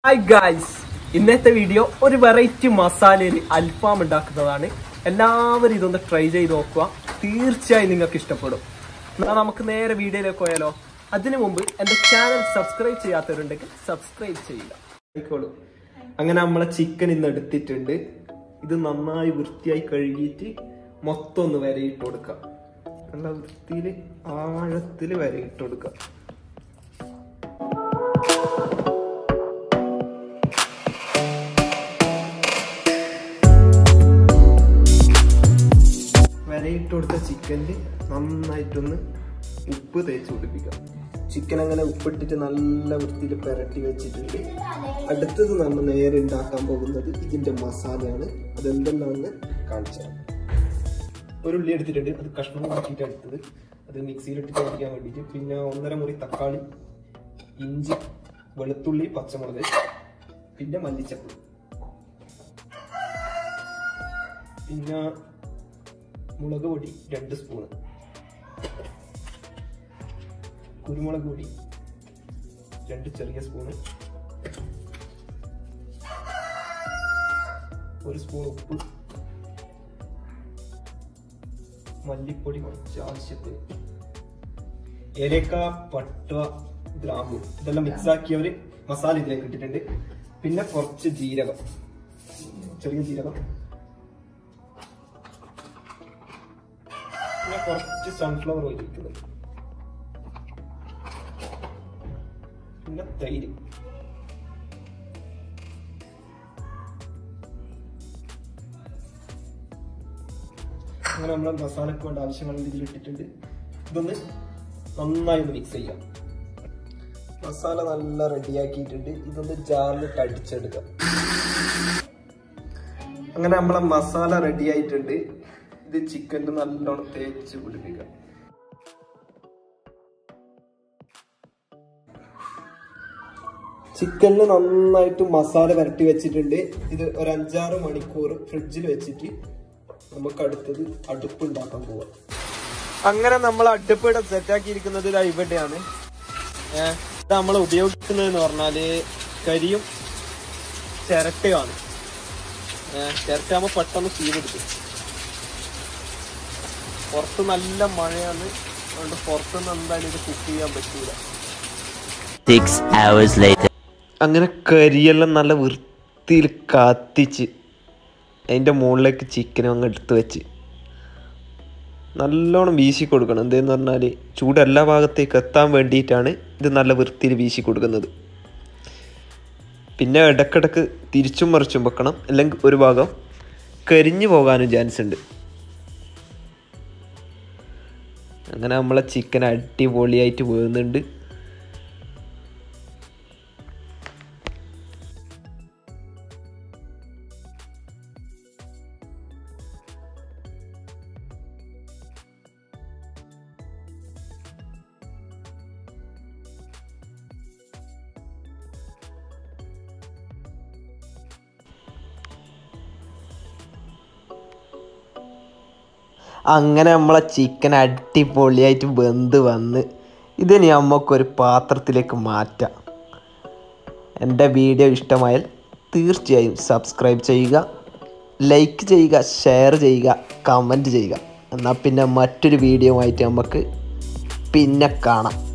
Hi guys ഇന്നത്തെ video ഒരു variety മസാലയിൽ അൽഫാം ഉണ്ടാക്കുന്നതാണ് എല്ലാവരും ഇതൊന്ന് ട്രൈ ചെയ്ത് നോക്കുക തീർച്ചയായും നിങ്ങൾക്ക് ഇഷ്ടപ്പെടും എന്നാൽ നമുക്ക് നേരെ വീഡിയോയിലേക്ക് പോയാലോ അതിനു മുമ്പ് എൻ്റെ ചാനൽ സബ്സ്ക്രൈബ് ചെയ്യാത്തവരുണ്ടെങ്കിൽ സബ്സ്ക്രൈബ് ചെയ്യുക ആയിക്കോളൂ അങ്ങനെ നമ്മളെ ചിക്കൻ ഇന്ന് എടുത്തിട്ടുണ്ട് ഇത് നന്നായി വൃത്തിയായി കഴുകിയിട്ട് മൊത്തം ഒന്ന് വരയിട്ട് കൊടുക്കാം നല്ല വൃത്തിയിൽ ആഴത്തിൽ വരയിട്ട് കൊടുക്കാം വരയിട്ട് കൊടുത്ത ചിക്കനിൽ നന്നായിട്ടൊന്ന് ഉപ്പ് തേച്ച് പിടിപ്പിക്കാം ചിക്കൻ അങ്ങനെ ഉപ്പിട്ടിട്ട് നല്ല വൃത്തിയിൽ പുരട്ടി വെച്ചിട്ടുണ്ട് അടുത്തത് നമ്മൾ നേരെ ഉണ്ടാക്കാൻ പോകുന്നത് ഇതിന്റെ മസാലയാണ് അതെന്തെല്ലാമെന്ന് കാണിച്ചാൽ ഒരു ഉള്ളി എടുത്തിട്ടുണ്ട് അത് കഷ്ണം ആക്കിയിട്ട് എടുത്തത് അത് മിക്സിയിലിട്ട് അടിക്കാൻ വേണ്ടിയിട്ട് പിന്നെ ഒന്നര മുറി തക്കാളി ഇഞ്ചി വെളുത്തുള്ളി പച്ചമുളക് പിന്നെ മല്ലിച്ചപ്പ് പിന്നെ മുളക് പൊടി രണ്ട് സ്പൂണ് കുരുമുളക് പൊടി രണ്ട് ചെറിയ സ്പൂണ് ഒരു സ്പൂൺ ഉപ്പ് മല്ലിപ്പൊടി കുറച്ച് ആവശ്യത്തിന് ഏലക്ക പട്ട ഗ്രാമ്പു ഇതെല്ലാം മിക്സ് ആക്കിയ ഒരു മസാല ഇതിലേക്ക് ഇട്ടിട്ടുണ്ട് പിന്നെ കുറച്ച് ജീരകം ചെറിയ ജീരകം പിന്നെ കുറച്ച് സൺഫ്ലവർ ഓയിൽ ഒഴിക്കുന്നത് പിന്നെ തൈര് അങ്ങനെ നമ്മൾ മസാലക്ക് വേണ്ട ആവശ്യങ്ങൾ ഇതിൽ ഇട്ടിട്ടുണ്ട് ഇതൊന്ന് നന്നായി ഒന്ന് മിക്സ് ചെയ്യാം മസാല നല്ല റെഡിയാക്കിയിട്ടുണ്ട് ഇതൊന്ന് ജാറിലിട്ട് അടിച്ചെടുക്കാം അങ്ങനെ നമ്മളെ മസാല റെഡി ആയിട്ടുണ്ട് ഇത് ചിക്കനിൽ നല്ലോണം തേച്ച് പിടിപ്പിക്കാം ചിക്കനിൽ നന്നായിട്ട് മസാല വരട്ടി വെച്ചിട്ടുണ്ട് ഇത് ഒരു അഞ്ചാറ് മണിക്കൂർ ഫ്രിഡ്ജിൽ വെച്ചിട്ട് നമുക്ക് അടുത്തത് അടുപ്പ് ഉണ്ടാക്കാൻ പോവാം അങ്ങനെ നമ്മൾ അടുപ്പ് ഇവിടെ സെറ്റാക്കിയിരിക്കുന്നത് ഇതാ ഇവിടെയാണ് ഏഹ് ഇത് നമ്മൾ ഉപയോഗിക്കുന്നതെന്ന് പറഞ്ഞാല് കരിയും ചിരട്ടയുമാണ് ഏഹ് ചിരട്ടയാകുമ്പോൾ പെട്ടെന്ന് തീപിടിക്കും പുറത്ത് നല്ല മഴയാണ് അതുകൊണ്ട് പുറത്തുനിന്ന് എന്തായാലും ഇത് കുക്ക് ചെയ്യാൻ പറ്റൂല Six hours later. അങ്ങനെ കരിയെല്ലാം നല്ല വൃത്തിയിൽ കത്തിച്ച് അതിൻ്റെ മുകളിലേക്ക് ചിക്കനും അങ്ങ് എടുത്ത് വെച്ച് നല്ലോണം വീശി കൊടുക്കണം എന്തെന്ന് പറഞ്ഞാൽ ചൂട് എല്ലാ ഭാഗത്തേക്ക് എത്താൻ വേണ്ടിയിട്ടാണ് ഇത് നല്ല വൃത്തിയിൽ വീശി കൊടുക്കുന്നത് പിന്നെ ഇടക്കിടക്ക് തിരിച്ചും മറിച്ചും വെക്കണം അല്ലെങ്കിൽ ഒരു ഭാഗം കരിഞ്ഞു പോകാനും ചാൻസ് ഉണ്ട് അങ്ങനെ നമ്മളെ ചിക്കൻ അടിപൊളിയായിട്ട് വേകുന്നുണ്ട് അങ്ങനെ നമ്മളെ ചിക്കൻ അടിപൊളിയായിട്ട് വെന്ത് വന്ന് ഇതിനി നമുക്കൊരു പാത്രത്തിലേക്ക് മാറ്റാം എൻ്റെ വീഡിയോ ഇഷ്ടമായാൽ തീർച്ചയായും സബ്സ്ക്രൈബ് ചെയ്യുക ലൈക്ക് ചെയ്യുക ഷെയർ ചെയ്യുക കമൻറ്റ് ചെയ്യുക എന്നാൽ പിന്നെ മറ്റൊരു വീഡിയോ ആയിട്ട് നമുക്ക് പിന്നെ കാണാം